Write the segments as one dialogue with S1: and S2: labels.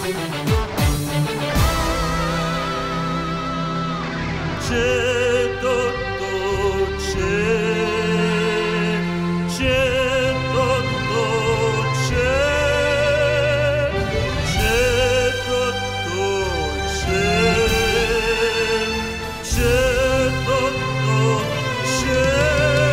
S1: C'è tutto, c'è, c'è tutto, c'è, c'è tutto, c'è, c'è tutto,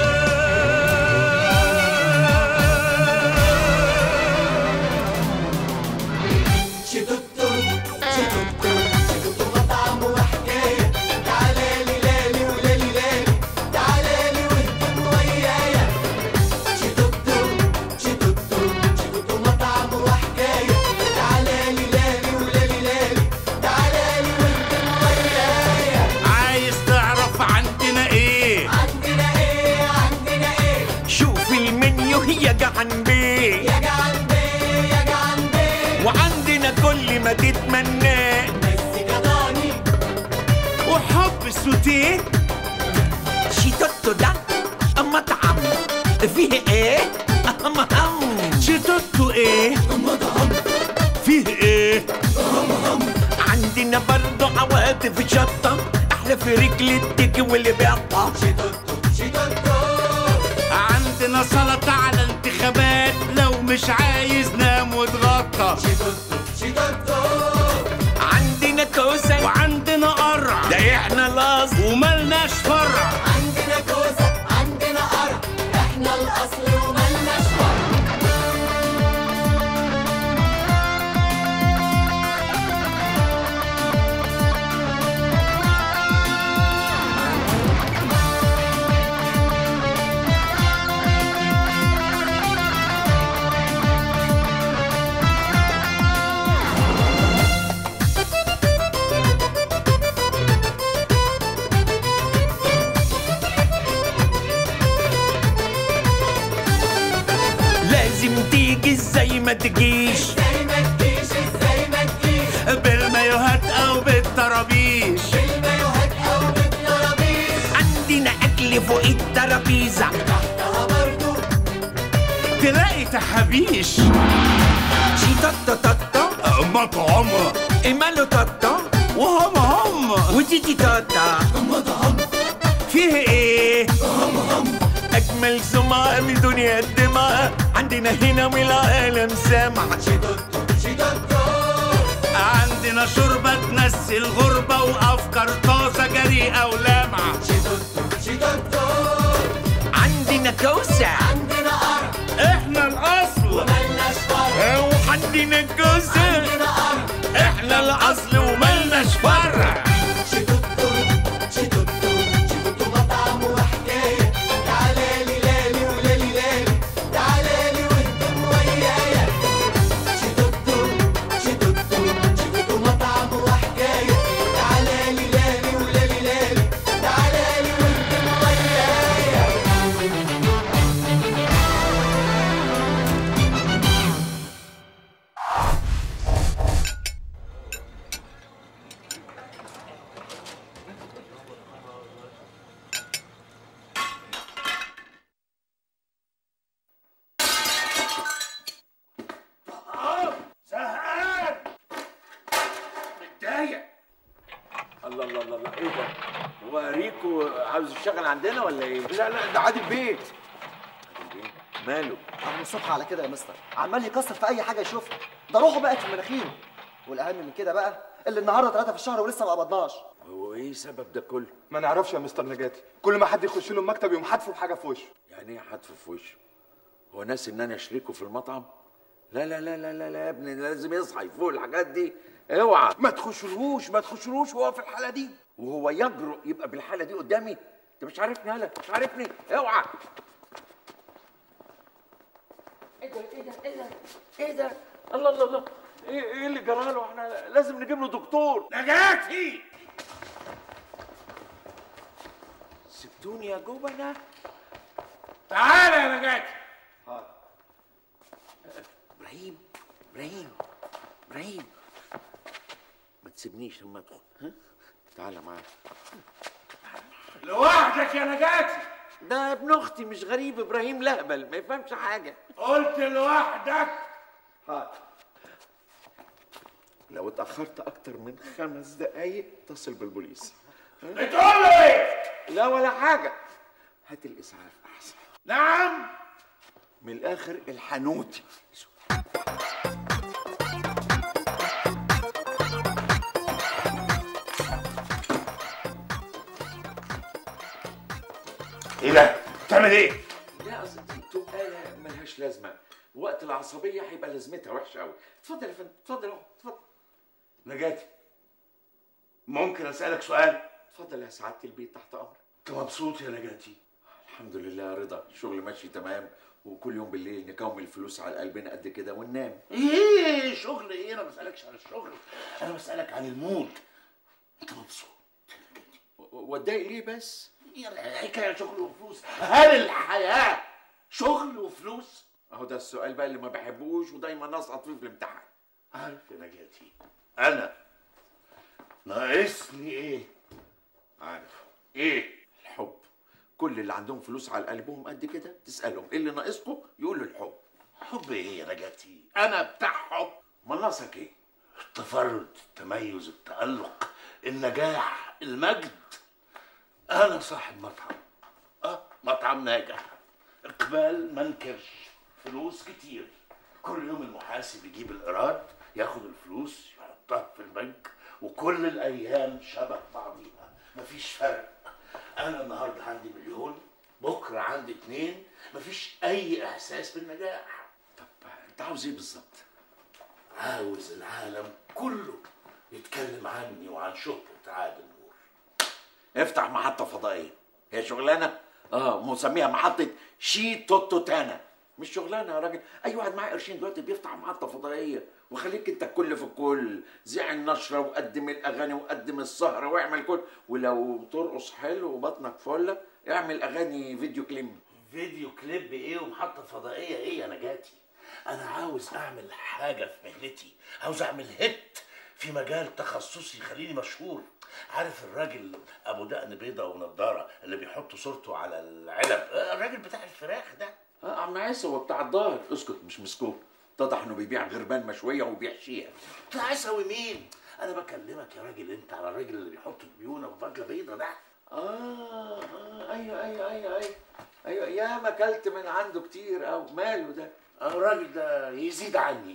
S2: شي دكتور شي دكتور شي دكتور مطعم وحكاية تعالى لي لالي ولالي لالي تعالى لي واهتم ويايا شي دكتور شي دكتور شي دكتور مطعم وحكاية تعالى لي لالي ولالي لالي تعالى لي واهتم ويايا
S1: عايز تعرف عندنا ايه
S2: عندنا ايه عندنا ايه
S1: شوف المنيو يا جعان بيه
S2: يا جعان بيه يا جعان بيه
S1: وعندنا كل ما تتمناه
S2: مزيكا ضاني
S1: وحب السوتيه
S3: شيتوتو ده مطعم فيه ايه مهم
S1: شيتوتو ايه فيه ايه
S3: عندنا برضو عواطف شطة احلى في رجل التيك واللي بيقطع
S2: شي دكتور شي دكتور
S1: عندنا سلطة على انتخابات لو مش عايز نام واتغطى
S2: شي دكتور شي دكتور
S3: عندنا كوسة
S1: وعندنا قرع
S3: ده احنا الاصل
S1: وملناش فرع
S2: عندنا كوسة عندنا قرع احنا الاصل وملناش فرع
S3: لازم تيجي زي ما تجيش
S2: ازاي ما تجيش ازاي ما تجيش
S1: بالمايوهات او بالطرابيش
S2: بالمايوهات او بالطرابيش
S3: عندنا اكل فوق الترابيزة
S2: تحتها برضو
S1: تلاقي تحابيش
S3: شيتوتو توتو
S1: مطعم
S3: ماله توتو
S1: وهم هم
S3: وتيتي توتا
S1: فيه ايه
S3: اجمل سمعة بدنيا الدماء عندنا هنا والعالم سامع
S2: شي دكتور شي دكتور
S1: عندنا شوربة تنسي الغربة وأفكار طازة جريئة ولامعة
S2: شي دكتور شي دكتور
S3: عندنا كوسة
S2: عندنا قرع
S1: إحنا الأصل
S2: وملناش فرع
S3: وعندنا كوسة
S2: عندنا قرع
S3: احنا الاصل وملناش فرع
S2: شي دكتور شي دكتور شي دكتور مطعم وحكاية تعالى لي لالي ولالي لالي تعالى لي واهتم ويايا شي دكتور شي دكتور شي دكتور مطعم وحكاية تعالى لي لالي ولالي لالي تعالى لي واهتم ويايا
S1: زهقان متضايق
S4: الله الله الله الله ايه ده؟ هو ريكو عاوز يشتغل عندنا ولا ايه؟
S5: لا لا ده عادل بيت
S4: ماله؟
S6: عم الصبح على كده يا مستر عمال يكسر في اي حاجه يشوفها ده روحه بقت في مناخيره والاهم من كده بقى اللي النهارده ثلاثه في الشهر ولسه ما قبضناش
S4: هو ايه سبب ده كله؟
S5: ما نعرفش يا مستر نجاتي كل ما حد يخش له المكتب يقوم حاتفه بحاجه في وشه
S4: يعني ايه حتف في وشه؟ هو ناس ان انا اشركه في المطعم؟ لا لا لا لا لا, لا يا ابني لازم يصحى يفوق الحاجات دي اوعى
S5: ما تخشلهوش ما تخشلهوش وهو في الحاله دي
S4: وهو يجرؤ يبقى بالحاله دي قدامي انت مش عارفني هلا مش عارفني اوعى ايه ده ايه ده ايه ده ايه ده الله الله الله ايه ايه اللي جرى له احنا لازم نجيب له دكتور
S1: نجاتي
S4: سبتوني يا جبنه
S1: تعالى يا نجاتي
S4: ابراهيم ابراهيم ابراهيم ما تسيبنيش لما ادخل ها تعالى معايا
S1: لوحدك يا نجاتي
S4: ده ابن اختي مش غريب ابراهيم لهبل ما يفهمش حاجه
S1: قلت لوحدك
S4: لو اتاخرت اكتر من خمس دقايق اتصل بالبوليس
S1: بتقول ايه
S4: لا ولا حاجه هات الاسعاف احسن
S1: نعم
S4: من الاخر الحنوتي
S1: ايه ده بتعمل ايه
S4: لا اصل دي بتبقى ملهاش لازمه وقت العصبيه هيبقى لازمتها وحشه قوي اتفضل يا فندم اتفضل اهو اتفضل
S1: نجاتي ممكن اسالك سؤال
S4: اتفضل يا سعاده البيت تحت امرك
S1: انت مبسوط يا نجاتي
S4: الحمد لله يا رضا الشغل ماشي تمام وكل يوم بالليل نكوم الفلوس على قلبنا قد كده وننام
S1: ايه شغل ايه انا ما بسالكش عن الشغل انا بسالك عن المود انت مبسوط يا نجاتي
S4: و- واتضايق ليه بس
S1: هي الحكايه شغل وفلوس هل الحياه شغل وفلوس
S4: اهو ده السؤال بقى اللي ما بحبوش ودايما اسقط فيه في الامتحان
S1: عارف يا نجاتي انا ناقصني ايه
S4: عارف
S1: ايه
S4: الحب كل اللي عندهم فلوس على قلبهم قد كده تسالهم ايه اللي ناقصكم يقولوا الحب
S1: حب ايه يا نجاتي انا بتاع حب
S4: ما ناقصك ايه
S1: التفرد التميز التألق النجاح المجد أنا صاحب مطعم أه مطعم ناجح إقبال ما انكرش فلوس كتير كل يوم المحاسب يجيب الإيراد ياخد الفلوس يحطها في البنك وكل الأيام شبه بعضيها مفيش فرق أنا النهاردة عندي مليون بكرة عندي اتنين مفيش أي إحساس بالنجاح
S4: طب انت عاوز ايه بالظبط
S1: عاوز العالم كله يتكلم عني وعن شهرة عادل نور
S4: افتح محطه فضائيه هي شغلانه اه مسميها محطه شي توتو تانا مش شغلانه يا راجل اي واحد معاه قرشين دلوقتي بيفتح محطه فضائيه وخليك انت الكل في الكل زيع النشره وقدم الاغاني وقدم السهره واعمل كل ولو ترقص حلو وبطنك فله اعمل اغاني فيديو كليب
S1: فيديو كليب ايه ومحطة فضائية ايه يا نجاتي انا عاوز اعمل حاجة في مهنتي عاوز اعمل هيت في مجال تخصصي يخليني مشهور عارف الراجل ابو دقن بيضة ونضارة اللي بيحط صورته على العلب آه، الراجل بتاع الفراخ ده
S4: اه عم عيسى هو بتاع الظاهر اسكت مش مسكوت اتضح انه بيبيع غربان مشويه وبيحشيها
S1: بتاع اسوي مين انا بكلمك يا راجل انت على الراجل اللي بيحط بيونه وفجله بيضة ده
S4: آه, اه ايوه ايوه ايوه ايوه ايوه يا ما اكلت من عنده كتير او ماله ده
S1: آه، الراجل ده يزيد عني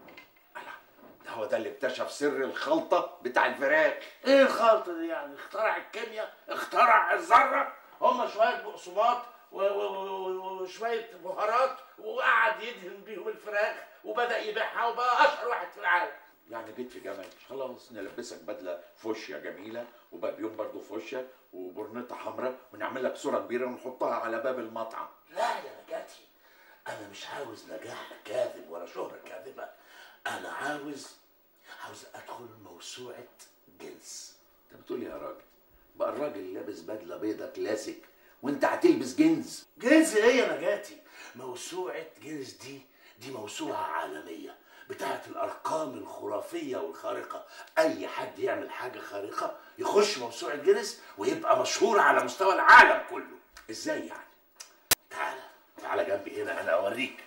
S4: ده هو ده اللي اكتشف سر الخلطه بتاع الفراخ
S1: ايه الخلطه دي يعني اخترع الكيمياء اخترع الذره هم شويه بقسماط و- و- و- وشويه بهارات وقعد يدهن بيهم الفراخ وبدا يبيعها وبقى اشهر واحد في العالم
S4: يعني جيت في جمال خلاص نلبسك بدله فوشيا جميله وبابيون برضو فوشيا وبرنيطه حمراء ونعمل لك صوره كبيره ونحطها على باب المطعم
S1: لا يا نجاتي انا مش عاوز نجاح كاذب ولا شهره كاذبه انا عاوز عاوز ادخل موسوعه جنس
S4: انت بتقول إيه يا راجل بقى الراجل لابس بدله بيضه كلاسيك وانت هتلبس جينز
S1: جنس ايه يا نجاتي موسوعة جنس دي دي موسوعة عالمية بتاعت الأرقام الخرافية والخارقة أي حد يعمل حاجة خارقة يخش موسوعة جنس ويبقى مشهور على مستوى العالم كله
S4: ازاي يعني
S1: تعالى تعالى جنبي هنا أنا أوريك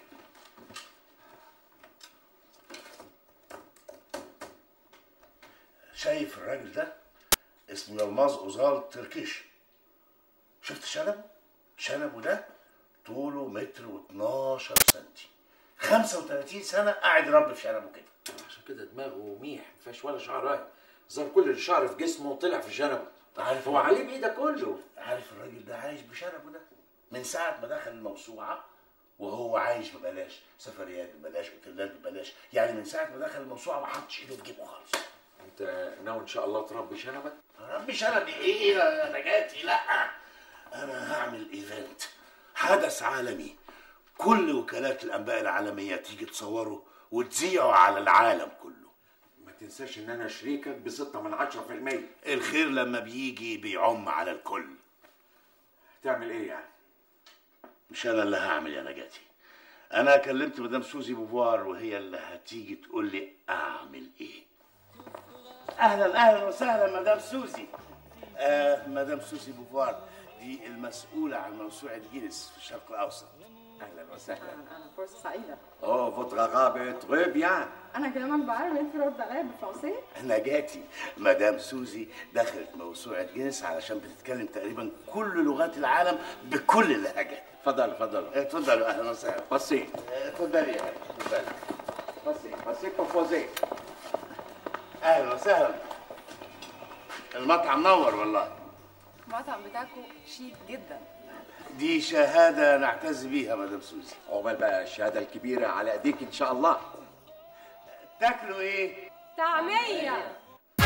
S1: شايف الراجل ده اسمه يلماظ أوزال تركيش شفت شنبه؟ شنبه ده طوله متر و12 سنتي 35 سنة قاعد يربي في شنبه كده
S4: عشان كده دماغه ميح ما فيهاش ولا شعرايه ظهر كل الشعر في جسمه طلع في شنبه
S1: عارف
S4: هو عليه بايه ده كله
S1: عارف الراجل ده عايش بشنبه ده من ساعة ما دخل الموسوعة وهو عايش ببلاش سفريات ببلاش اوتيلات ببلاش يعني من ساعة ما دخل الموسوعة ما حطش ايده في جيبه خالص
S4: انت ناوي ان شاء الله تربي شنبك
S1: ربي شنبي ايه يا نجاتي لا انا هعمل ايفنت حدث عالمي كل وكالات الانباء العالميه تيجي تصوره وتذيعه على العالم كله
S4: ما تنساش ان انا شريكك بستة من عشرة في المية
S1: الخير لما بيجي بيعم على الكل
S4: هتعمل ايه يعني
S1: مش انا اللي هعمل يا نجاتي انا كلمت مدام سوزي بوفوار وهي اللي هتيجي تقول لي اعمل ايه اهلا اهلا وسهلا مدام سوزي آه مدام سوزي بوفوار دي المسؤولة عن موسوعة جينيس في الشرق الأوسط
S4: اهلا وسهلا
S7: انا فرصه سعيده
S4: اوه فوتر غابة تري بيان
S7: انا كمان بعرف انت رد عليا بالفرنسي
S1: نجاتي مدام سوزي دخلت موسوعة جنس علشان بتتكلم تقريبا كل لغات العالم بكل اللهجات
S4: تفضل تفضل
S1: اتفضلوا اهلا وسهلا
S4: باسي
S1: اتفضلي يا أخي، اتفضلي
S4: باسي باسي كوفوزي
S1: اهلا وسهلا المطعم نور والله
S7: المطعم بتاعكم شيك جدا
S1: دي شهادة نعتز بيها مدام سوزي
S4: عقبال بقى الشهادة الكبيرة على ايديك ان شاء الله
S1: تاكلوا ايه؟
S7: طعميه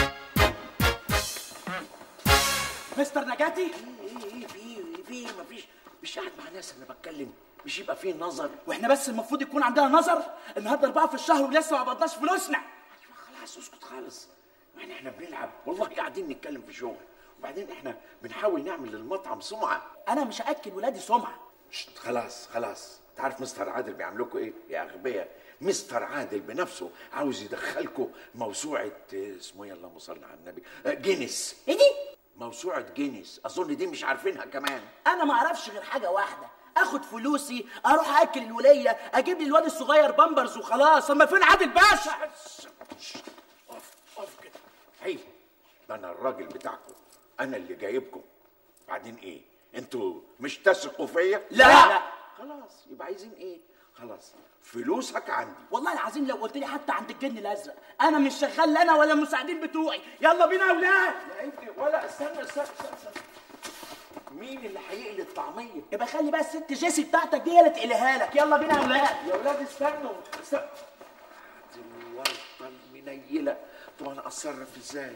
S3: مستر نجاتي
S4: ايه ايه في في مفيش مش قاعد مع ناس انا بتكلم مش يبقى فيه نظر
S3: واحنا بس المفروض يكون عندنا نظر النهارده اربعه في الشهر ولسه ما قبضناش فلوسنا
S4: ايوه خلاص اسكت خالص يعني احنا بنلعب والله قاعدين نتكلم في شغل وبعدين احنا بنحاول نعمل للمطعم سمعه
S3: انا مش هاكل ولادي سمعه
S4: شت خلاص خلاص تعرف مستر عادل بيعمل لكم ايه يا اغبياء مستر عادل بنفسه عاوز يدخلكم موسوعه آه، اسمه ايه اللهم صل على النبي آه، جينيس
S3: ايه دي
S4: موسوعه جينيس اظن دي مش عارفينها كمان
S3: انا ما اعرفش غير حاجه واحده اخد فلوسي اروح اكل الوليه اجيب لي الواد الصغير بامبرز وخلاص اما فين عادل باشا
S4: اقف اقف كده عيب ده انا الراجل بتاعكم انا اللي جايبكم بعدين ايه انتوا مش تثقوا فيا
S3: لا. لا.
S4: خلاص يبقى عايزين ايه خلاص فلوسك عندي
S3: والله العظيم لو قلت لي حتى عند الجن الازرق انا مش شغال لا انا ولا المساعدين بتوعي يلا بينا يا اولاد
S4: يا ابني ولا استنى استنى استنى, استنى. مين اللي هيقلي الطعميه
S3: يبقى خلي بقى الست جيسي بتاعتك دي هي اللي تقليها لك يلا بينا يا اولاد
S4: يا ولاد استنوا استنوا دي الورطه المنيله طب انا اتصرف ازاي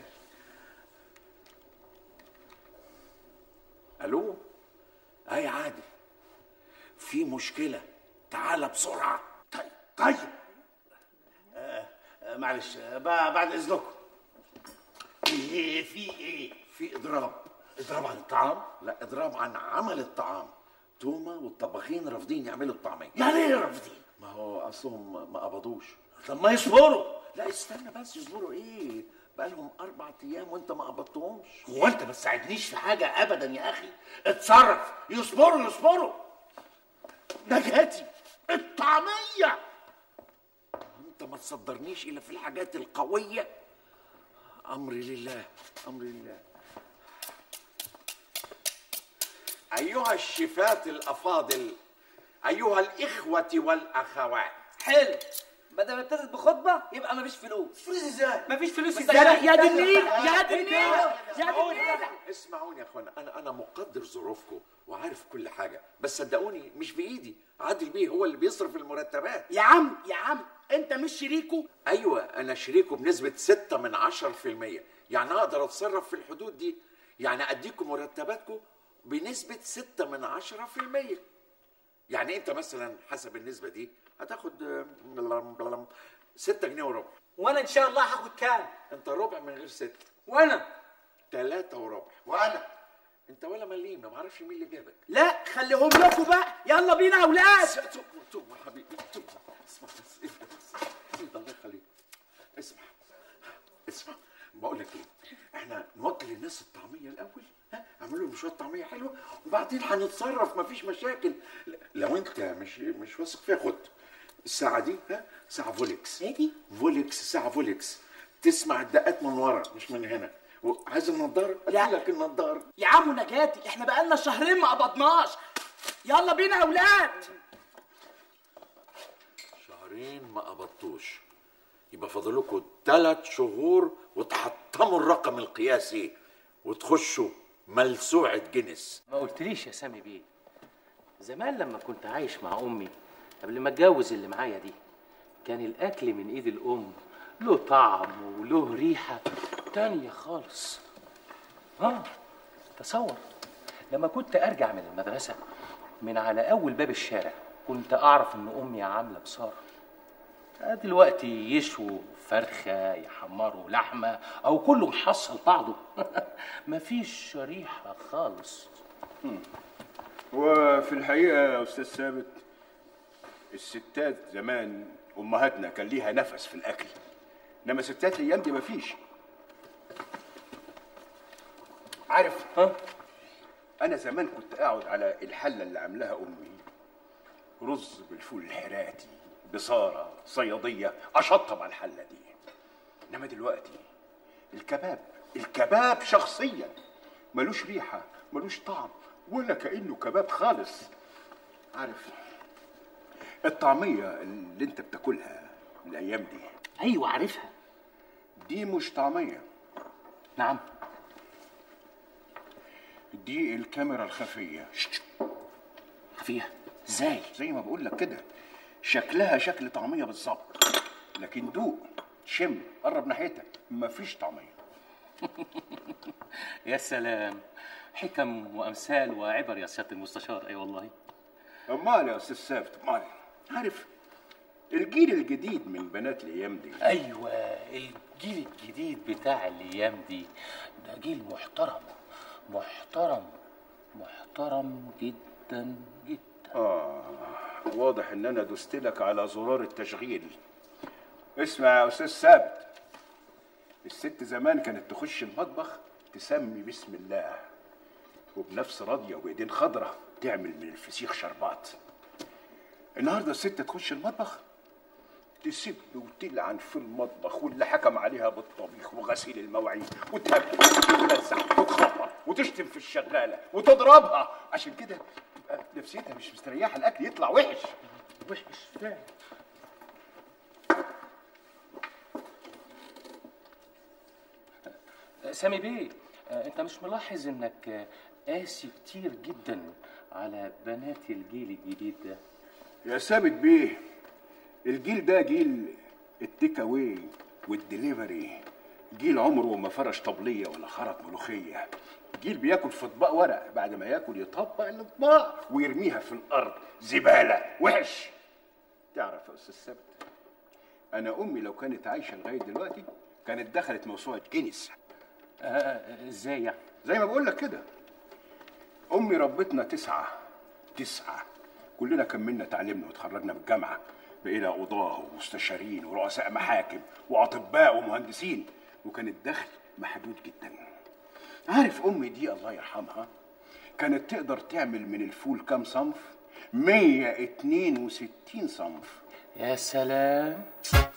S4: الو اي عادل في مشكله تعال بسرعه
S1: طيب طيب آه آه معلش آه بع- بعد اذنكم ايه في ايه؟
S4: في اضراب
S1: اضراب عن الطعام؟
S4: لا اضراب عن عمل الطعام توما والطباخين رافضين يعملوا الطعميه
S1: يعني ايه رافضين؟
S4: ما هو اصلهم ما قبضوش
S1: طب ما يصبروا
S4: لا استنى بس يصبروا ايه بقالهم اربع ايام وانت ما قبضتهمش
S1: هو انت ما تساعدنيش في حاجه ابدا يا اخي اتصرف يصبروا يصبروا نجاتي الطعميه
S4: انت ما تصدرنيش الا في الحاجات القويه امري لله امري لله ايها الشفات الافاضل ايها الاخوه والاخوات
S8: حلو ما دام ابتدت بخطبه يبقى مفيش فلوس
S3: فلوس ازاي
S8: مفيش فلوس
S3: يا يا دي النيل يا دي النيل يا دي
S4: اسمعوني
S3: النيل
S4: اسمعوني يا اخوانا انا انا مقدر ظروفكم وعارف كل حاجه بس صدقوني مش بايدي عادل بيه هو اللي بيصرف المرتبات
S3: يا عم يا عم انت مش شريكه
S4: ايوه انا شريكه بنسبه 6 من 10% يعني اقدر اتصرف في الحدود دي يعني اديكم مرتباتكم بنسبه 6 من 10% يعني انت مثلا حسب النسبه دي هتاخد 6 جنيه وربع
S8: وانا ان شاء الله هاخد كام
S4: انت ربع من غير 6
S8: وانا
S4: 3 وربع
S1: وانا
S4: انت ولا مليم ما اعرفش مين اللي جابك
S3: لا خليهم لكم بقى يلا بينا يا اولاد
S4: توب توب يا حبيبي توب اسمع بس اهدى بس اهدى الله يخليك اسمع اسمع بقول لك ايه احنا نوكل الناس الطعميه الاول ها اعملوا لهم شويه طعميه حلوه وبعدين هنتصرف مفيش مشاكل ل- لو انت مش مش واثق فيها خد الساعه دي ها ساعه فولكس
S3: ايه دي؟
S4: فولكس ساعه فولكس تسمع الدقات من ورا مش من هنا وعايز النضاره
S3: لا.
S4: ادي لك النضاره
S3: يا عم نجاتي احنا بقالنا شهرين ما قبضناش يلا بينا يا اولاد
S4: شهرين ما قبضتوش يبقى فاضلكوا ثلاث شهور وتحطموا الرقم القياسي وتخشوا ملسوعة جنس
S9: ما قلتليش يا سامي بيه زمان لما كنت عايش مع امي قبل ما اتجوز اللي معايا دي كان الاكل من ايد الام له طعم وله ريحه تانية خالص اه تصور لما كنت ارجع من المدرسه من على اول باب الشارع كنت اعرف ان امي عامله بصاره دلوقتي يشووا فرخه يحمروا لحمه او كله محصل بعضه مفيش ريحه خالص
S10: وفي الحقيقة يا أستاذ ثابت الستات زمان أمهاتنا كان ليها نفس في الأكل إنما ستات الأيام دي مفيش عارف
S9: ها
S10: أنا زمان كنت أقعد على الحلة اللي عاملاها أمي رز بالفول الحراتي بصاره صياديه اشطب على الحله دي انما دلوقتي الكباب الكباب شخصيا ملوش ريحه ملوش طعم ولا كانه كباب خالص عارف الطعميه اللي انت بتاكلها الايام دي
S9: ايوه عارفها
S10: دي مش طعميه
S9: نعم
S10: دي الكاميرا الخفيه
S9: خفيه ازاي
S10: زي ما بقول لك كده شكلها شكل طعميه بالظبط لكن دوق شم قرب ناحيتك مفيش طعميه
S9: يا سلام حكم وامثال وعبر يا سياده المستشار اي والله
S10: امال يا استاذ ثابت امال عارف الجيل الجديد من بنات الايام دي
S9: ايوه الجيل الجديد بتاع الايام دي ده جيل محترم محترم محترم جدا جدا
S10: اه واضح ان انا دوست لك على زرار التشغيل اسمع يا استاذ ثابت الست زمان كانت تخش المطبخ تسمي بسم الله وبنفس راضيه وبايدين خضرة تعمل من الفسيخ شربات النهارده الست تخش المطبخ تسب وتلعن في المطبخ واللي حكم عليها بالطبيخ وغسيل المواعين وتهبل وتلزع وتخبط وتشتم في الشغاله وتضربها عشان كده تبقى نفسيتها مش مستريحه الاكل يطلع وحش وحش فعلا
S9: سامي بيه آه، انت مش ملاحظ انك آه، قاسي كتير جدا على بنات الجيل الجديد ده
S10: يا ثابت بيه الجيل ده جيل التيك اواي والدليفري جيل عمره ما فرش طبليه ولا خرط ملوخيه جيل بياكل في اطباق ورق بعد ما ياكل يطبق الاطباق ويرميها في الارض زباله وحش تعرف يا استاذ ثابت انا امي لو كانت عايشه لغايه دلوقتي كانت دخلت موسوعه جينيس
S9: ازاي يعني
S10: زي ما بقول لك كده امي ربتنا تسعه تسعه كلنا كملنا تعليمنا وتخرجنا من الجامعه بقينا قضاه ومستشارين ورؤساء محاكم واطباء ومهندسين وكان الدخل محدود جدا عارف امي دي الله يرحمها كانت تقدر تعمل من الفول كام صنف 162 صنف
S9: يا سلام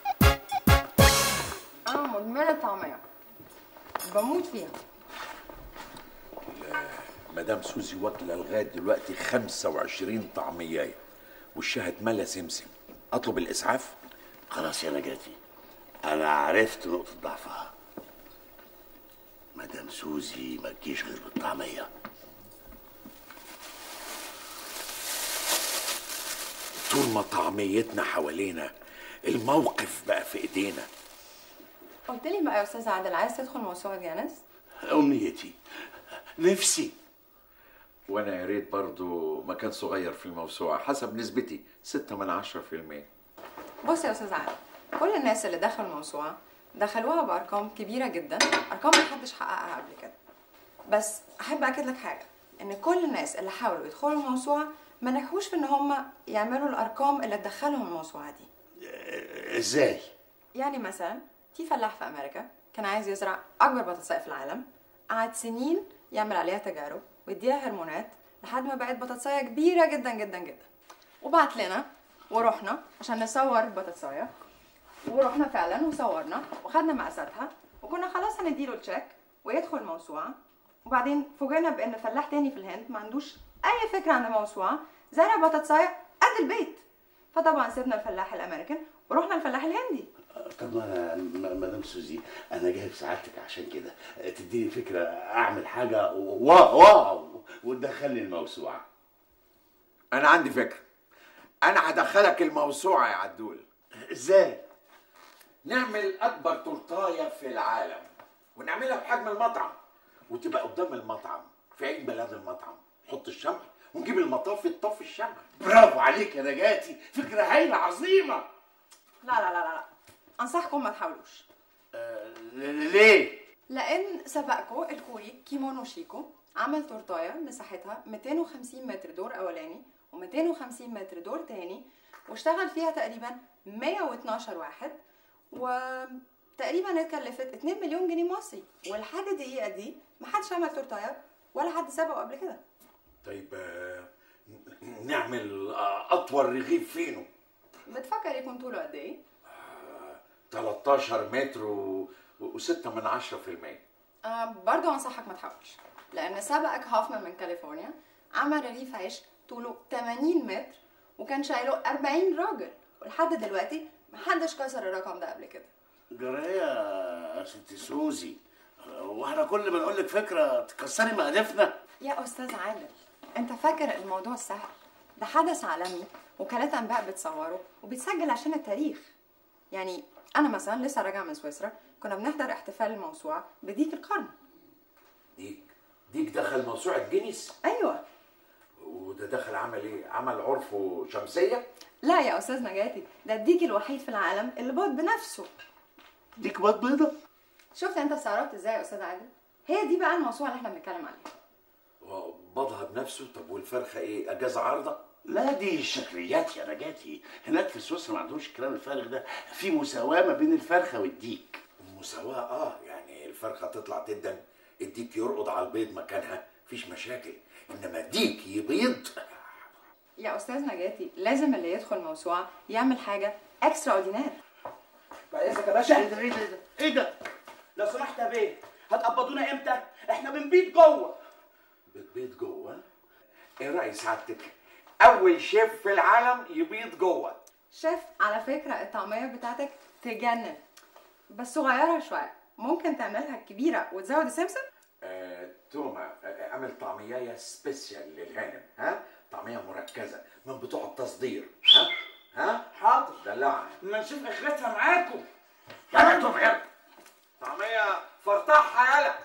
S7: انا مدمنه طعميه بموت فيها
S4: مدام سوزي واكله لغايه دلوقتي 25 طعمية وشها اتملى سمسم اطلب الاسعاف
S1: خلاص يا نجاتي انا عرفت نقطة ضعفها مدام سوزي ما تجيش غير بالطعمية
S4: طول ما طعميتنا حوالينا الموقف بقى في ايدينا
S7: قلت لي بقى يا استاذ عادل عايز تدخل موسوعه جانس
S1: امنيتي نفسي
S4: وانا يا ريت برضو مكان صغير في الموسوعه حسب نسبتي 6 من 10 في المية
S7: بص يا استاذ عادل كل الناس اللي دخلوا الموسوعه دخلوها بارقام كبيره جدا ارقام محدش حققها قبل كده بس احب اكد لك حاجه ان كل الناس اللي حاولوا يدخلوا الموسوعه ما نجحوش في ان هم يعملوا الارقام اللي تدخلهم الموسوعه دي
S1: ازاي
S7: يعني مثلا في فلاح في امريكا كان عايز يزرع اكبر بطاطسايه في العالم قعد سنين يعمل عليها تجارب ويديها هرمونات لحد ما بقت بطاطسايه كبيره جدا جدا جدا وبعت لنا ورحنا عشان نصور البطاطسايه ورحنا فعلا وصورنا وخدنا مقاساتها وكنا خلاص هنديله التشيك ويدخل الموسوعه وبعدين فوجئنا بان فلاح تاني في الهند ما عندوش اي فكره عن الموسوعه زرع بطاطسايه قد البيت فطبعا سيبنا الفلاح الامريكان ورحنا الفلاح الهندي
S1: طب ما انا م- مدام سوزي انا جايب سعادتك عشان كده تديني فكره اعمل حاجه واو واو وتدخلني الموسوعه
S4: انا عندي فكره انا هدخلك الموسوعه يا عدول
S1: ازاي
S4: نعمل اكبر تورتايه في العالم ونعملها بحجم المطعم وتبقى قدام المطعم في عيد ميلاد المطعم نحط الشمع ونجيب المطافي تطفي الشمع
S1: برافو عليك يا نجاتي فكره هايله عظيمه
S7: لا لا لا لا لا انصحكم ما تحاولوش
S1: ليه
S7: لان سبقكم الكوري كيمونو شيكو عمل تورتايه مساحتها 250 متر دور اولاني و250 متر دور تاني واشتغل فيها تقريبا 112 واحد وتقريبا اتكلفت 2 مليون جنيه مصري ولحد الدقيقه دي محدش عمل تورتايه ولا حد سبقه قبل كده
S4: طيب آه، نعمل آه، اطول رغيف فينو
S7: بتفكر يكون طوله قد ايه
S4: 13 متر و... و6 من 10 في المية
S7: آه برضه انصحك ما تحاولش لان سبقك هوفمان من كاليفورنيا عمل رغيف عيش طوله 80 متر وكان شايله 40 راجل ولحد دلوقتي محدش كسر الرقم ده قبل كده
S1: جرايه يا ست سوزي واحنا كل ما نقول لك فكره تكسري مقادفنا
S7: يا استاذ عادل انت فاكر الموضوع سهل ده حدث عالمي وكالات انباء بتصوره وبيتسجل عشان التاريخ يعني انا مثلا لسه راجعه من سويسرا كنا بنحضر احتفال الموسوعه بديك القرن
S4: ديك ديك دخل موسوعة جينيس
S7: ايوه
S4: وده دخل عمل ايه عمل عرفه شمسية
S7: لا يا استاذ نجاتي ده الديك الوحيد في العالم اللي بيض بنفسه
S1: ديك بيض بيضه
S7: شفت انت استغربت ازاي يا استاذ عادل هي دي بقى الموسوعه اللي احنا بنتكلم عليها
S4: بضها بنفسه طب والفرخة ايه اجازة عارضة
S1: لا دي شكليات يا نجاتي هناك في سويسرا ما عندهمش الكلام الفارغ ده في مساواه ما بين الفرخه والديك
S4: مساواة اه يعني الفرخة تطلع تدن الديك يرقد على البيض مكانها مفيش مشاكل انما الديك يبيض
S7: يا استاذ نجاتي لازم اللي يدخل موسوعه يعمل حاجه اكسترا اوردينار
S3: بعد اذنك يا باشا
S1: ايه ده ايه ده ايه ده
S3: لو سمحت يا بيه هتقبضونا امتى احنا بنبيت جوه
S4: بتبيض جوه ايه رأي سعادتك اول شيف في العالم يبيض جوه
S7: شيف على فكره الطعميه بتاعتك تجنن بس صغيره شويه ممكن تعملها كبيره وتزود السمسم
S4: آه، توما آه، اعمل طعمية سبيشال للهانم ها طعمية مركزة من بتوع التصدير ها ها
S3: حاضر
S4: دلعها
S3: ما نشوف اخرتها معاكم
S1: يا مكتوب يلا
S4: طعمية فرطحها يلا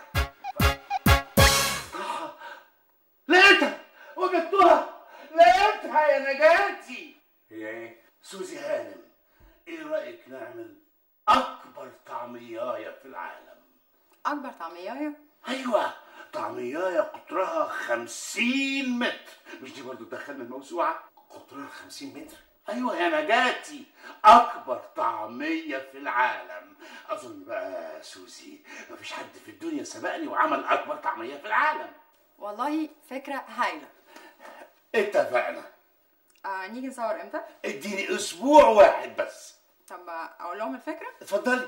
S1: لقيتها وجدتها لقيتها يا نجاتي
S4: هي ايه
S1: سوزي هانم ايه رايك نعمل اكبر طعميايه في العالم
S7: اكبر طعميه
S1: ايوه طعميايه قطرها خمسين متر مش دي برضو تدخلنا الموسوعه
S4: قطرها 50 متر
S1: ايوه يا نجاتي اكبر طعميه في العالم اظن بقى سوزي مفيش حد في الدنيا سبقني وعمل اكبر طعميه في العالم
S7: والله فكره هايله
S1: اتفقنا
S7: آه نيجي نصور امتى
S1: اديني اسبوع واحد بس
S7: طب اقول لهم الفكره
S1: اتفضلي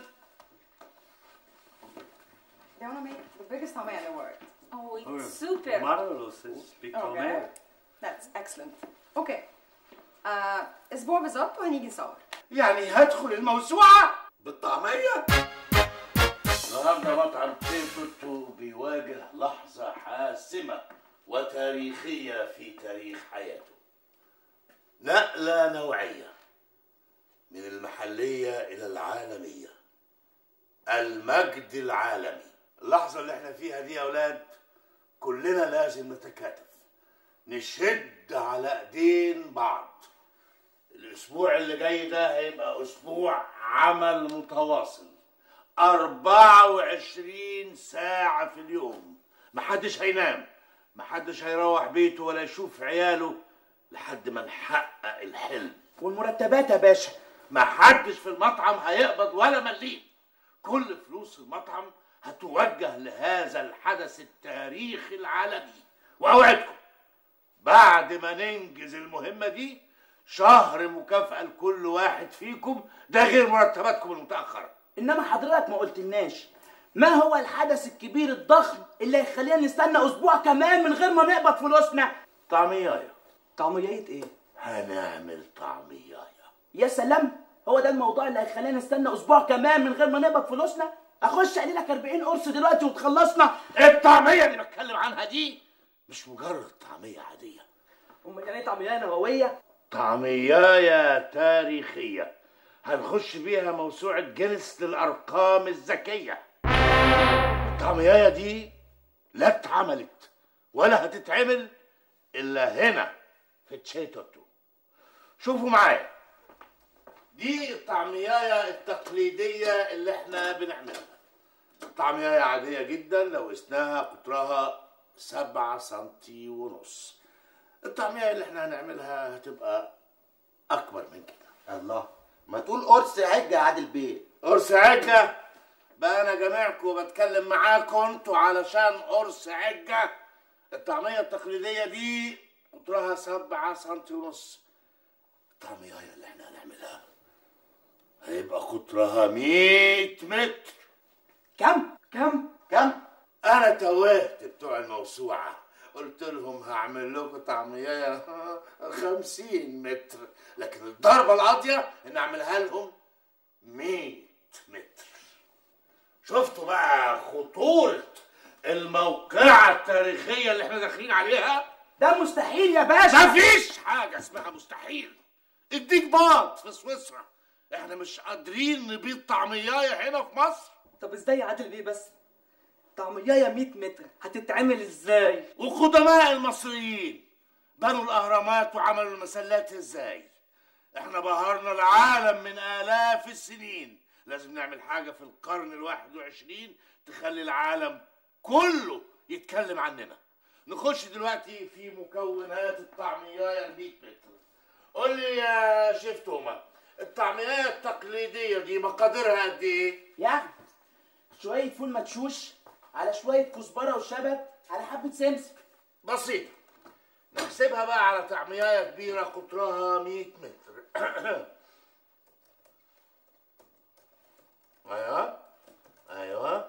S7: They want to make the biggest طعميه in the world.
S11: Oh, it's super.
S1: Marvelous, speak
S7: Okay. That's excellent. Okay. آه اسبوع بالظبط وهنيجي نصور.
S1: يعني هدخل الموسوعه
S4: بالطعمية
S1: النهارده مطعم تيتوتو بيواجه لحظة حاسمة وتاريخية في تاريخ حياته. نقلة نوعية من المحلية إلى العالمية. المجد العالمي. اللحظة اللي احنا فيها دي يا أولاد كلنا لازم نتكاتف. نشد على ايدين بعض. الأسبوع اللي جاي ده هيبقى أسبوع عمل متواصل. 24 ساعة في اليوم محدش هينام محدش هيروح بيته ولا يشوف عياله لحد ما نحقق الحلم
S3: والمرتبات يا باشا
S1: محدش في المطعم هيقبض ولا مليم كل فلوس المطعم هتوجه لهذا الحدث التاريخي العالمي واوعدكم بعد ما ننجز المهمة دي شهر مكافأة لكل واحد فيكم ده غير مرتباتكم المتأخرة
S3: انما حضرتك ما قلتلناش ما هو الحدث الكبير الضخم اللي هيخلينا نستنى اسبوع كمان من غير ما نقبض فلوسنا
S1: طعميايه
S3: طعمية ايه
S1: هنعمل طعميايه
S3: يا سلام هو ده الموضوع اللي هيخلينا نستنى اسبوع كمان من غير ما نقبض فلوسنا اخش اعمل لك 40 قرص دلوقتي وتخلصنا
S1: الطعمية اللي بتكلم عنها دي مش مجرد طعمية عادية
S3: امال يعني ايه طعمية نووية
S1: طعمياية تاريخية هنخش بيها موسوعة جينيس للأرقام الذكية الطعمياية دي لا اتعملت ولا هتتعمل إلا هنا في تشيتوتو شوفوا معايا دي الطعمياية التقليدية اللي احنا بنعملها طعمياية عادية جدا لو قسناها قطرها سبعة سنتي ونص الطعمية اللي احنا هنعملها هتبقى أكبر من كده
S6: الله ما تقول قرص عجة يا عادل بيه
S1: قرص عجة بقى أنا جميعكم بتكلم معاكم انتوا علشان قرص عجة الطعمية التقليدية دي قطرها سبعة سنتي ونص الطعمية اللي احنا هنعملها هيبقى قطرها 100 متر
S3: كم كم
S6: كم
S1: انا توهت بتوع الموسوعة قلت لهم هعمل لكم طعمية 50 متر لكن الضربة القاضية ان اعملها لهم 100 متر شفتوا بقى خطورة الموقعة التاريخية اللي احنا داخلين عليها
S3: ده مستحيل يا باشا
S1: مفيش حاجة اسمها مستحيل اديك باط في سويسرا احنا مش قادرين نبيض طعمياية هنا في مصر
S8: طب ازاي يا عادل بيه بس طعمية 100 متر هتتعمل ازاي
S1: وقدماء المصريين بنوا الاهرامات وعملوا المسلات ازاي احنا بهرنا العالم من الاف السنين لازم نعمل حاجة في القرن الواحد وعشرين تخلي العالم كله يتكلم عننا نخش دلوقتي في مكونات الطعمية ال 100 متر قول لي يا شيف توما الطعمية التقليدية دي مقاديرها قد ايه؟
S3: يعني شوية فول مدشوش على شوية كزبرة وشبت على حبة سمسم
S1: بسيطة نحسبها بقى على طعمية كبيرة قطرها 100 متر ايوه ايوه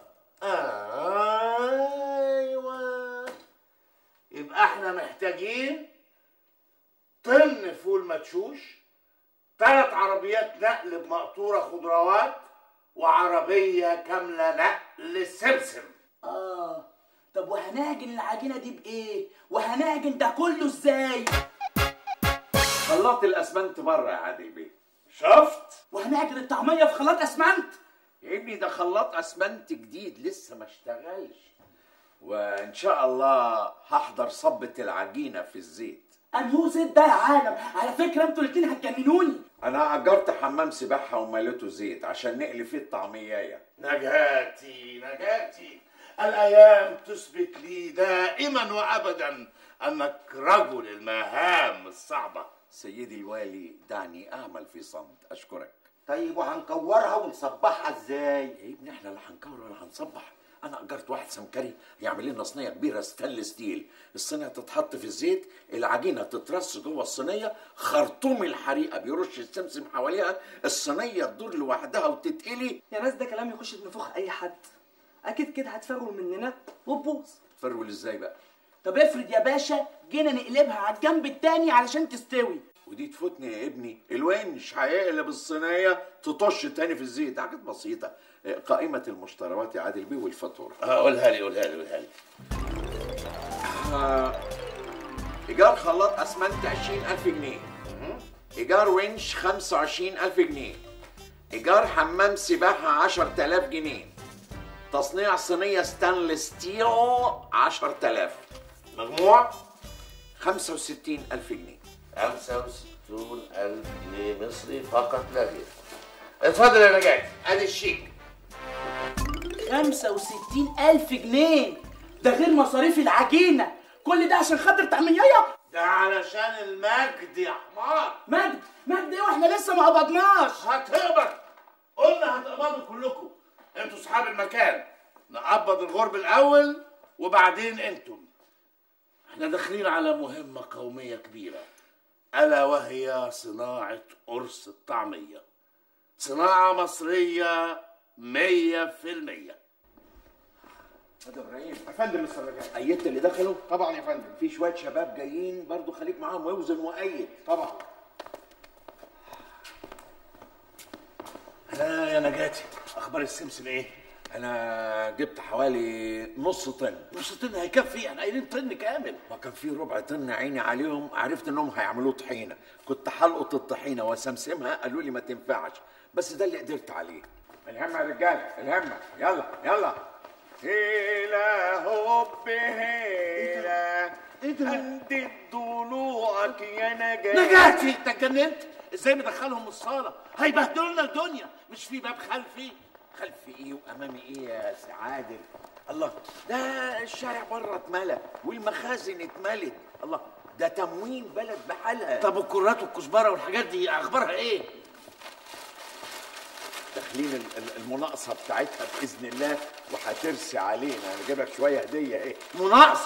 S1: ايوه يبقى احنا محتاجين طن فول مدشوش ثلاث عربيات نقل بمقطورة خضروات وعربية كاملة نقل سمسم
S3: اه طب وهنعجن العجينة دي بإيه؟ وهنعجن ده كله إزاي؟
S4: خلاط الاسمنت بره يا عادل بيه
S1: شفت؟
S3: وهنعجن الطعمية في خلاط أسمنت
S4: يا ابني ده خلاط اسمنت جديد لسه ما اشتغلش وان شاء الله هحضر صبة العجينة في الزيت
S3: أنهو زيت ده يا عالم على فكرة انتوا الاتنين هتجننوني
S4: انا اجرت حمام سباحة ومليته زيت عشان نقلي فيه الطعمية
S1: نجاتي نجاتي الأيام تثبت لي دائما وأبدا أنك رجل المهام الصعبة
S4: سيدي الوالي دعني اعمل في صمت اشكرك
S6: طيب وهنكورها ونصبحها ازاي
S4: يا ابني احنا لا هنكور ولا هنصبح انا اجرت واحد سمكري يعمل لنا صينيه كبيره ستانلس ستيل الصينيه تتحط في الزيت العجينه تترص جوه الصينيه خرطوم الحريقه بيرش السمسم حواليها الصينيه تدور لوحدها وتتقلي
S8: يا ناس ده كلام يخش في نفوخ اي حد اكيد كده هتفرقوا مننا وتبوظ
S4: فرول ازاي بقى
S3: طب افرض يا باشا جينا نقلبها على الجنب التاني علشان تستوي
S4: ودي تفوتني يا ابني الونش هيقلب الصينيه تطش تاني في الزيت دي حاجات بسيطه قائمه المشتريات يا عادل بيه والفاتوره
S1: قولها لي قولها لي قولها لي
S4: آه، ايجار خلاط اسمنت 20000 جنيه ايجار ونش 25000 جنيه ايجار حمام سباحه 10000 جنيه تصنيع صينيه ستانلس ستيل 10000
S1: مجموع
S4: 65000 جنيه
S1: 65 ألف جنيه مصري فقط لا غير اتفضل يا نجاتي ادي الشيك
S3: 65 ألف جنيه ده غير مصاريف العجينة كل ده عشان خاطر طعمية
S1: ده علشان المجد يا حمار
S3: مجد مجد ايه واحنا لسه ما قبضناش
S1: هتقبض قلنا هتقبضوا كلكم انتوا اصحاب المكان نقبض الغرب الاول وبعدين انتم احنا داخلين على مهمة قومية كبيرة ألا وهي صناعة قرص الطعمية صناعة مصرية مية في المية
S4: هذا ابراهيم
S5: يا فندم مستر رجاء
S4: ايدت اللي دخلوا
S5: طبعا يا فندم
S4: في شويه شباب جايين برضو خليك معاهم واوزن وايد
S5: طبعا
S1: لا يا نجاتي أخبار السمسم إيه؟
S4: انا جبت حوالي نص طن
S1: نص طن هيكفي احنا قايلين طن كامل
S4: ما كان في ربع طن عيني عليهم عرفت انهم هيعملوا طحينه كنت هلقط الطحينه واسمسمها قالوا لي ما تنفعش بس ده اللي قدرت عليه
S10: الهمة يا رجالة الهمة يلا يلا هيلا هوب هيلا
S1: ايه ده؟
S10: هندد ضلوعك يا نجاة
S1: نجاتي انت اتجننت ازاي مدخلهم الصاله هيبهدلوا لنا الدنيا مش في باب خلفي
S4: خلفي ايه وامامي ايه يا سي عادل الله ده الشارع بره اتملى والمخازن اتملت الله ده تموين بلد بحالها
S1: طب الكرات والكزبره والحاجات دي اخبارها ايه
S4: داخلين ال- ال- المناقصه بتاعتها باذن الله وهترسي علينا انا جايب لك شويه هديه اهي
S1: مناقصه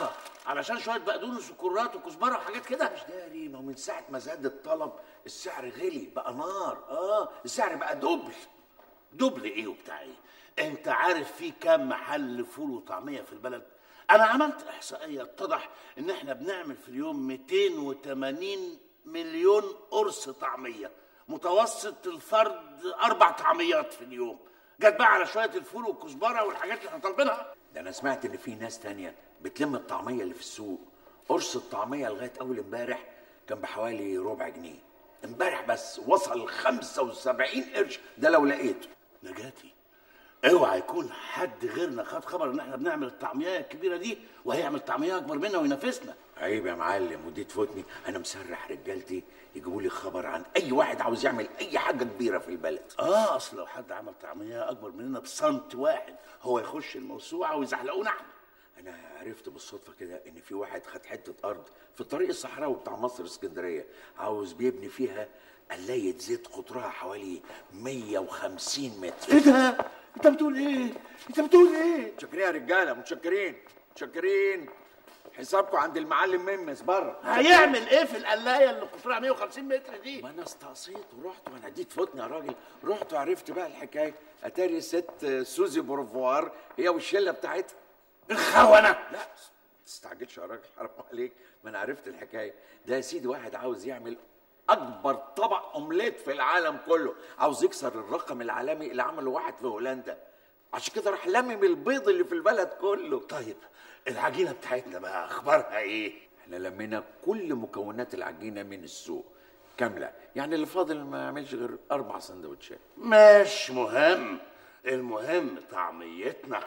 S1: علشان شويه بقدونس وكرات وكزبره وحاجات كده
S4: مش داري ما هو من ساعه ما زاد الطلب السعر غلي بقى نار اه السعر بقى دبل
S1: دبل ايه وبتاع ايه انت عارف في كام محل فول وطعميه في البلد انا عملت احصائيه اتضح ان احنا بنعمل في اليوم 280 مليون قرص طعميه متوسط الفرد اربع طعميات في اليوم جت بقى على شويه الفول والكزبره والحاجات اللي احنا طالبينها
S4: ده انا سمعت ان في ناس تانية بتلم الطعميه اللي في السوق قرص الطعميه لغايه اول امبارح كان بحوالي ربع جنيه امبارح بس وصل 75 قرش ده لو لقيته
S1: نجاتي اوعى يكون حد غيرنا خد خبر ان احنا بنعمل الطعميه الكبيره دي وهيعمل طعميه اكبر منا وينافسنا
S4: عيب يا معلم ودي تفوتني انا مسرح رجالتي يجيبوا لي خبر عن اي واحد عاوز يعمل اي حاجه كبيره في البلد
S1: اه اصل لو حد عمل طعميه اكبر مننا بسنت واحد هو يخش الموسوعه ويزحلقونا احنا
S4: انا عرفت بالصدفه كده ان في واحد خد حته ارض في الطريق الصحراوي بتاع مصر اسكندريه عاوز بيبني فيها قلايه زيت قطرها حوالي 150 متر
S1: ايه ده انت بتقول ايه انت بتقول ايه
S4: متشكرين يا رجاله متشكرين متشكرين حسابكم عند المعلم ممس بره
S1: هيعمل ايه في القلايه اللي قطرها 150 متر دي
S4: ما انا استقصيت ورحت وانا دي تفوتني يا راجل رحت وعرفت بقى الحكايه اتاري الست سوزي بروفوار هي والشله بتاعتها
S1: الخونه
S4: لا ما تستعجلش يا راجل حرام عليك ما انا عرفت الحكايه ده يا سيدي واحد عاوز يعمل اكبر طبق اومليت في العالم كله عاوز يكسر الرقم العالمي اللي عمله واحد في هولندا عشان كده راح لمم البيض اللي في البلد كله
S1: طيب العجينه بتاعتنا بقى اخبارها ايه
S4: احنا لمينا كل مكونات العجينه من السوق كامله يعني اللي فاضل ما يعملش غير اربع سندوتشات
S1: مش مهم المهم طعميتنا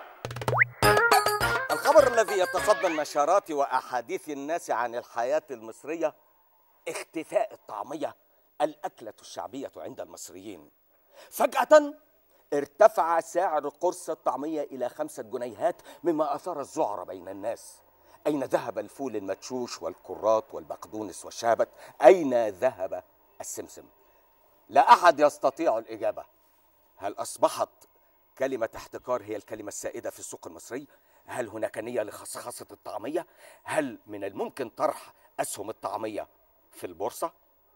S11: الخبر الذي يتصدى النشرات واحاديث الناس عن الحياه المصريه اختفاء الطعميه الاكله الشعبيه عند المصريين فجاه ارتفع سعر قرص الطعميه الى خمسه جنيهات مما اثار الذعر بين الناس اين ذهب الفول المدشوش والكرات والبقدونس والشابت اين ذهب السمسم لا احد يستطيع الاجابه هل اصبحت كلمه احتكار هي الكلمه السائده في السوق المصري هل هناك نيه لخصخصه الطعميه هل من الممكن طرح اسهم الطعميه في البورصه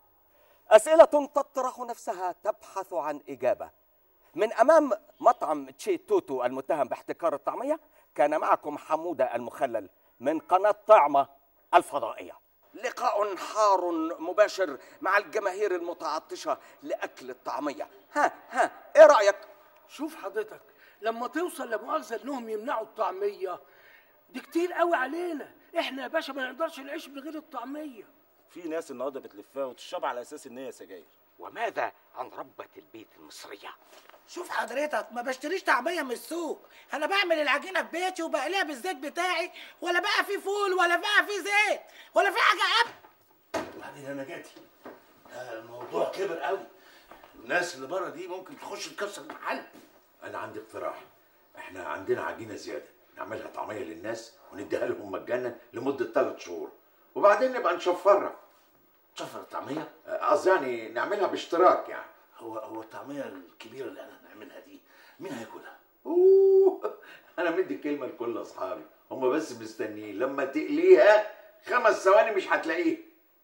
S11: اسئله تطرح نفسها تبحث عن اجابه من امام مطعم تشي توتو المتهم باحتكار الطعميه كان معكم حموده المخلل من قناه طعمه الفضائيه لقاء حار مباشر مع الجماهير المتعطشه لاكل الطعميه ها ها ايه رايك
S12: شوف حضرتك لما توصل لمؤاخذه انهم يمنعوا الطعميه دي كتير قوي علينا احنا يا باشا ما نقدرش نعيش من غير الطعميه
S13: في ناس النهارده بتلفها وتشربها على اساس ان هي سجاير
S11: وماذا عن ربة البيت المصرية؟
S14: شوف حضرتك ما بشتريش طعميه من السوق انا بعمل العجينه في بيتي وبقليها بالزيت بتاعي ولا بقى في فول ولا بقى في زيت ولا في حاجه اب
S1: وبعدين يا نجاتي ده الموضوع كبر قوي الناس اللي بره دي ممكن تخش تكسر المحل
S4: انا عندي اقتراح احنا عندنا عجينه زياده نعملها طعميه للناس ونديها لهم مجانا لمده ثلاث شهور وبعدين نبقى نشفرها
S1: شفر الطعميه
S4: قصدي يعني نعملها باشتراك يعني
S1: هو هو الطعميه الكبيره اللي انا هنعملها دي مين هياكلها
S4: اوه انا مدي الكلمه لكل اصحابي هم بس مستنيين لما تقليها خمس ثواني مش هتلاقيه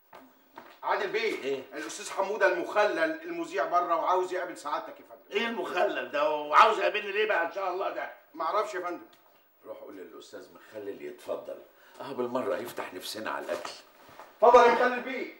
S10: عادل بيه
S1: إيه؟
S10: الاستاذ حموده المخلل المذيع بره وعاوز يقابل سعادتك يا فندم
S1: ايه المخلل ده وعاوز يقابلني ليه بقى ان شاء الله ده
S10: ما اعرفش يا فندم
S4: روح قول للاستاذ مخلل يتفضل اه بالمره يفتح نفسنا على الاكل
S10: اتفضل يا مخلل بيه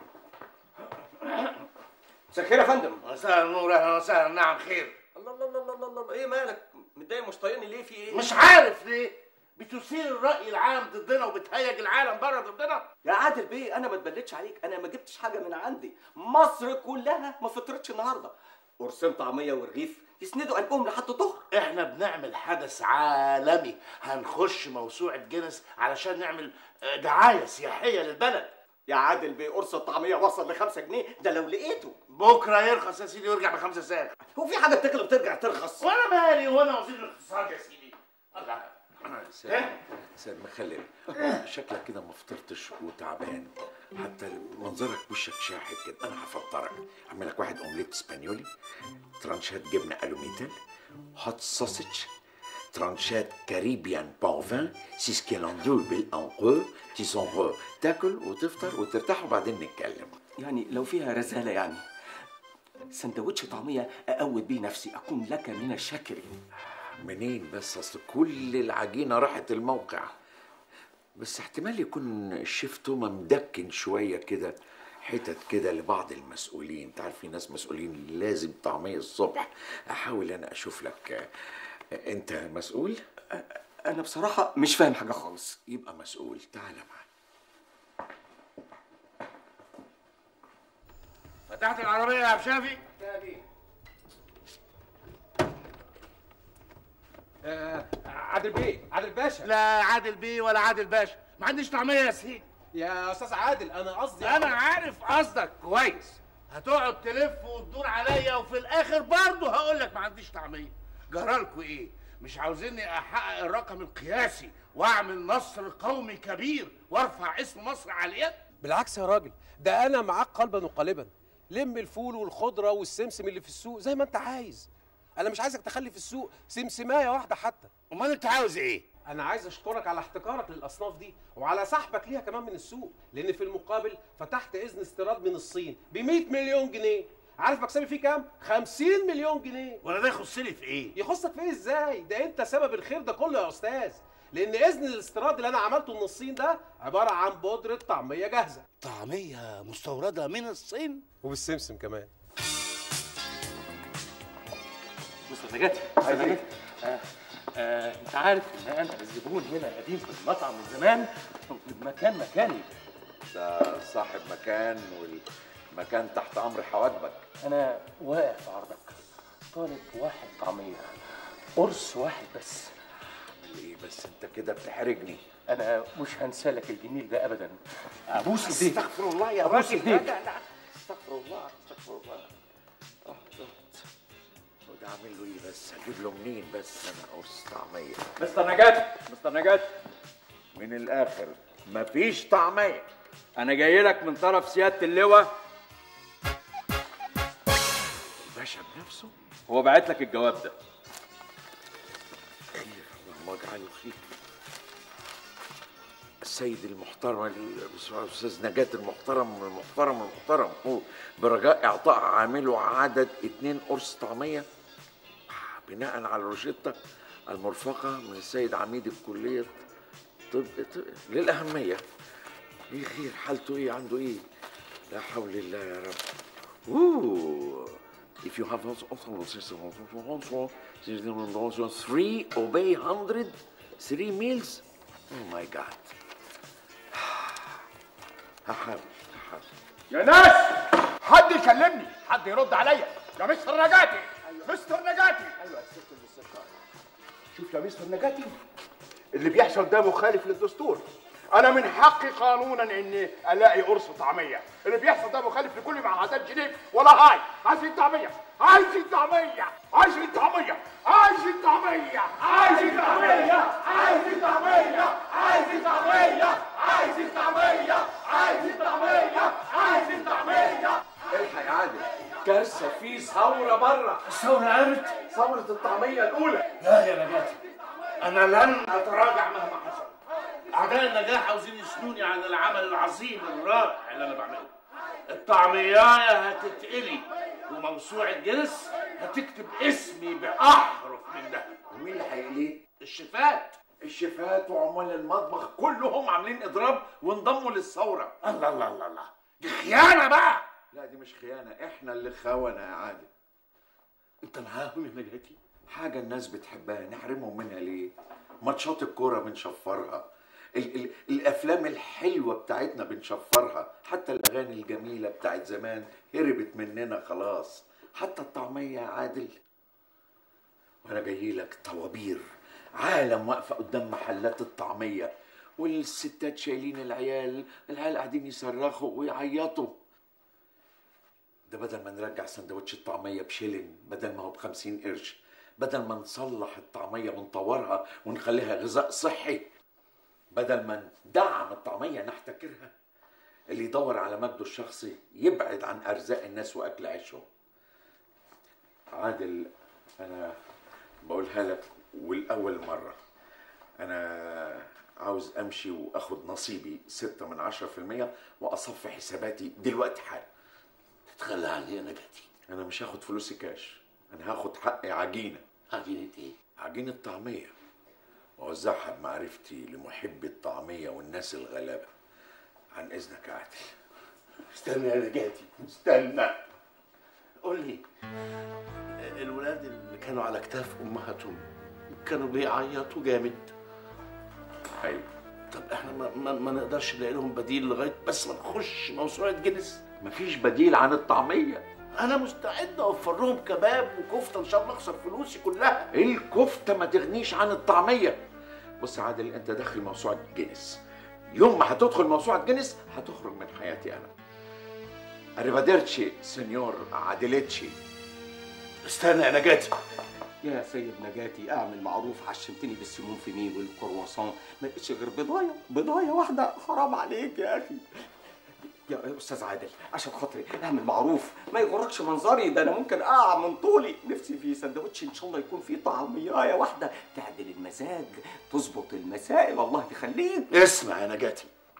S11: مساء الخير يا فندم
S1: مساء النور اهلا وسهلا نعم خير
S11: الله الله الله الله الله ايه مالك متضايق مش طايقني ليه في ايه
S1: مش عارف ليه بتثير الراي العام ضدنا وبتهيج العالم بره ضدنا
S11: يا عادل بيه انا ما اتبلتش عليك انا ما جبتش حاجه من عندي مصر كلها ما فطرتش النهارده قرصين طعميه ورغيف يسندوا قلبهم لحد الظهر
S1: احنا بنعمل حدث عالمي هنخش موسوعة جينيس علشان نعمل آه، دعاية سياحية للبلد
S11: يا عادل بيه قرص الطعميه وصل لخمسة جنيه ده لو لقيته
S1: بكرة يرخص يا سيدي ويرجع بخمسة ساغ
S11: هو في حاجه بتغلى وترجع ترخص
S1: وانا مالي وانا وزير الاقتصاد يا سيدي الله
S4: سيد سيد مخلل شكلك كده ما فطرتش وتعبان حتى منظرك وشك شاحب كده انا هفطرك اعمل لك واحد اومليت اسبانيولي ترانشات جبنه الوميتال هوت سوسج ترانشات كاريبيان بارفان سيسكيلاندو بالانقو تيسونغو تاكل وتفطر وترتاح وبعدين نتكلم
S11: يعني لو فيها رزالة يعني سندوتش طعمية أقود بيه نفسي أكون لك من الشاكرين
S4: منين بس اصل كل العجينه راحت الموقع بس احتمال يكون الشيف توما مدكن شويه كده حتت كده لبعض المسؤولين تعرف في ناس مسؤولين لازم طعميه الصبح احاول انا اشوف لك آه، انت مسؤول
S11: أنا بصراحة مش فاهم حاجة خالص
S4: يبقى مسؤول تعالى معايا
S1: فتحت العربية يا عبد شافي؟
S15: عادل بيه عادل باشا
S1: لا عادل بيه ولا عادل باشا ما عنديش طعمية يا سيدي
S15: يا استاذ عادل انا قصدي
S1: انا عارف قصدك كويس هتقعد تلف وتدور عليا وفي الاخر برضه هقول لك ما عنديش طعميه جرالكوا ايه مش عاوزيني احقق الرقم القياسي واعمل نصر قومي كبير وارفع اسم مصر على اليد
S15: بالعكس يا راجل ده انا معاك قلبا وقالبا لم الفول والخضره والسمسم اللي في السوق زي ما انت عايز انا مش عايزك تخلي في السوق سمسمايه واحده حتى
S1: امال انت عاوز ايه
S15: انا عايز اشكرك على احتكارك للاصناف دي وعلى سحبك ليها كمان من السوق لان في المقابل فتحت اذن استيراد من الصين ب 100 مليون جنيه عارف مكسبي فيه كام 50 مليون جنيه
S1: وانا ده يخصني في ايه
S15: يخصك في ايه ازاي ده انت سبب الخير ده كله يا استاذ لان اذن الاستيراد اللي انا عملته من الصين ده عباره عن بودره طعميه جاهزه
S1: طعميه مستورده من الصين
S15: وبالسمسم كمان
S9: بص يا نجاتي بص يا نجاتي آه آه انت عارف ان انا الزبون هنا قديم في المطعم من زمان المكان مكاني
S4: ده صاحب مكان والمكان تحت امر حواجبك
S9: انا واقف في عرضك طالب واحد طعميه قرص واحد بس
S4: ايه بس انت كده بتحرجني
S9: انا مش هنسى لك الجميل ده ابدا ابوس ايديك
S4: استغفر الله يا
S9: ابوس
S4: راجل
S9: ايديك
S4: لا لا لا استغفر الله استغفر الله اه بالظبط وده عامل له ايه بس هجيب له منين بس انا قرص طعميه
S16: مستر نجاتي مستر نجاتي
S4: من الاخر مفيش طعميه
S16: انا جاي لك من طرف سياده اللواء
S4: الباشا بنفسه
S16: هو باعت لك الجواب ده
S4: خير اللهم اجعله خير السيد المحترم الاستاذ نجاة المحترم المحترم المحترم هو برجاء اعطاء عامله عدد اتنين قرص طعميه بناء على الروشته المرفقه من السيد عميد الكليه طب طب- للاهميه ايه خير حالته ايه عنده ايه لا حول الله يا رب Ooh. If you have also also three obey hundred three meals oh my god هحاول هحاول
S10: يا ناس حد يكلمني حد يرد عليا يا مستر نجاتي مستر نجاتي ايوه شوف يا مستر نجاتي اللي بيحصل ده مخالف للدستور انا من حقي قانونا اني الاقي قرص طعميه اللي بيحصل ده مخالف لكل معاهدات جنيف ولا هاي عايزين طعميه عايزين طعميه عايزين طعميه عايزين طعميه عايزين طعميه عايزين طعميه عايزين طعميه عايزين طعميه عايزين طعميه عايزين طعميه
S4: الحق يا عادل كارثه في ثوره بره
S1: الثوره قامت
S4: ثوره الطعميه الاولى
S1: لا يا نجاتي انا لن اتراجع مهما حصل اعداء النجاح عاوزين يسنوني عن العمل العظيم الرائع اللي انا بعمله الطعميايه هتتقلي وموسوعه جنس هتكتب اسمي باحرف من ده
S4: ومين اللي هيقليه؟
S1: الشيفات
S4: الشيفات وعمال المطبخ كلهم عاملين اضراب وانضموا للثوره
S1: الله الله الله الله دي خيانه بقى
S4: لا دي مش خيانه احنا اللي خونه يا عادل
S1: انت معاهم يا نجاتي
S4: حاجه الناس بتحبها نحرمهم منها ليه ماتشات الكوره بنشفرها ال ال الافلام الحلوه بتاعتنا بنشفرها حتى الاغاني الجميله بتاعت زمان هربت مننا خلاص حتى الطعميه يا عادل وانا جاي لك طوابير عالم واقفه قدام محلات الطعميه والستات شايلين العيال العيال قاعدين يصرخوا ويعيطوا ده بدل ما نرجع سندوتش الطعميه بشيلن بدل ما هو بخمسين قرش بدل ما نصلح الطعميه ونطورها ونخليها غذاء صحي بدل ما ندعم الطعميه نحتكرها اللي يدور على مجده الشخصي يبعد عن ارزاق الناس واكل عيشهم عادل انا بقولها لك والأول مرة أنا عاوز أمشي وأخد نصيبي ستة من عشرة في المية وأصفي حساباتي دلوقتي حالا
S1: تتخلى عني يا نجاتي
S4: أنا مش هاخد فلوسي كاش أنا هاخد حقي عجينة
S1: عجينة إيه؟
S4: عجينة طعمية وأوزعها بمعرفتي لمحبي الطعمية والناس الغلابة عن إذنك يا عادل
S1: استنى يا نجاتي استنى قول لي الولاد اللي كانوا على كتاف امهاتهم كانوا بيعيطوا جامد
S4: ايوه
S1: طب احنا ما, ما, ما نقدرش نلاقي لهم بديل لغايه بس ما نخش موسوعه جنس
S4: مفيش بديل عن الطعميه
S1: انا مستعد اوفر لهم كباب وكفته ان شاء الله اخسر فلوسي كلها
S4: الكفتة ما تغنيش عن الطعمية بص يا عادل انت داخل موسوعة جينيس يوم ما هتدخل موسوعة جينيس هتخرج من حياتي انا اريفاديرتشي سينيور عادلتشي
S1: استنى يا نجاتي
S11: يا سيد نجاتي اعمل معروف عشمتني بالسمون في مين والكرواسون ما لقيتش غير بضايه بضايه واحده حرام عليك يا اخي يا استاذ عادل عشان خاطري اعمل معروف ما يغركش منظري ده انا ممكن اقع من طولي نفسي في سندوتش ان شاء الله يكون فيه طعميايه واحده تعدل المزاج تظبط المسائل الله يخليك
S1: اسمع يا نجاتي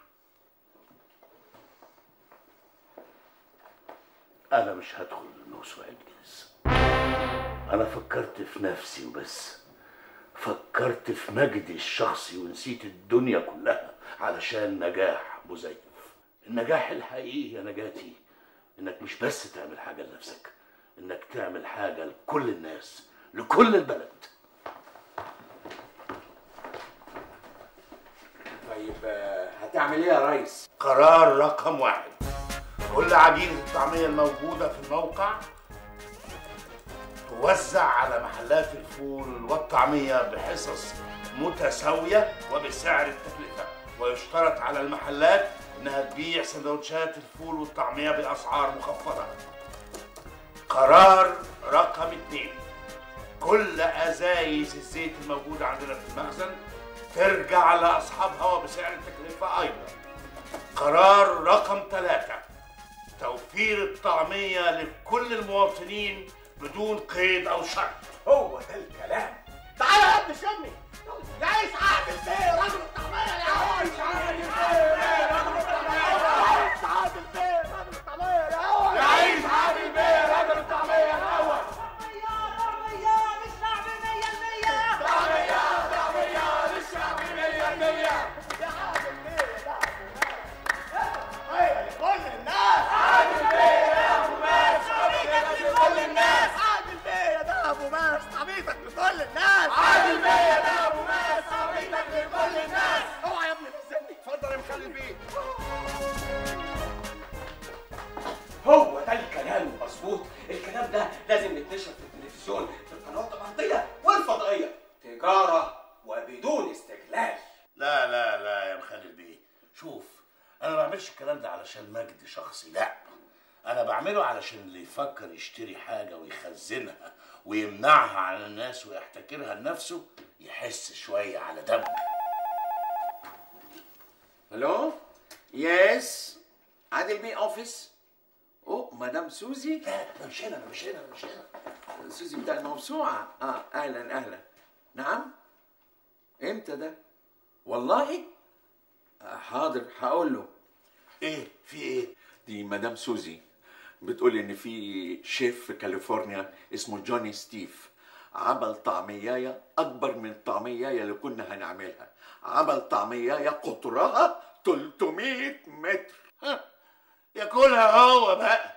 S1: انا مش هدخل موسوعه جنس انا فكرت في نفسي وبس فكرت في مجدي الشخصي ونسيت الدنيا كلها علشان نجاح مزيف النجاح الحقيقي يا نجاتي انك مش بس تعمل حاجه لنفسك انك تعمل حاجه لكل الناس لكل البلد
S4: طيب آه، هتعمل ايه يا ريس؟
S1: قرار رقم واحد كل عجينة الطعمية الموجودة في الموقع توزع على محلات الفول والطعمية بحصص متساوية وبسعر التكلفة ويشترط على المحلات انها تبيع سندوتشات الفول والطعمية بأسعار مخفضة قرار رقم اتنين كل ازايز الزيت الموجودة عندنا في المخزن ترجع لأصحابها وبسعر التكلفة أيضا قرار رقم ثلاثة توفير الطعمية لكل المواطنين بدون قيد أو شرط
S2: هو ده الكلام تعالى يا ابن شمي يعيش عادل بيه راجل الطعمية يعيش عادل بيه راجل الطعمية يعيش عادل بيه راجل الطعمية الأول يعيش عادل بيه راجل الطعمية الأول عادل بيه يا ده ابو ماس صبيتك لكل الناس اوعى يا ابني تنزلني اتفضل يا مخلي بيه
S11: هو ده الكلام المظبوط الكلام ده لازم يتنشر في التلفزيون في القنوات الارضيه والفضائيه تجاره وبدون استغلال
S1: لا لا لا يا مخلل بيه شوف انا ما بعملش الكلام ده علشان مجد شخصي لا انا بعمله علشان اللي يفكر يشتري حاجه ويخزنها ويمنعها عن الناس ويحتكرها لنفسه يحس شويه على دمه
S4: الو يس عادل بيه اوفيس اوه مدام سوزي
S1: لا انا مش هنا انا مش هنا انا مش هنا
S4: سوزي بتاع الموسوعه اه اهلا اهلا نعم امتى ده والله آه، حاضر هقول له
S1: ايه في ايه
S4: دي مدام سوزي بتقول ان في شيف في كاليفورنيا اسمه جوني ستيف عمل طعميايه اكبر من الطعميايه اللي كنا هنعملها عمل طعميايه قطرها 300 متر
S1: ياكلها هو بقى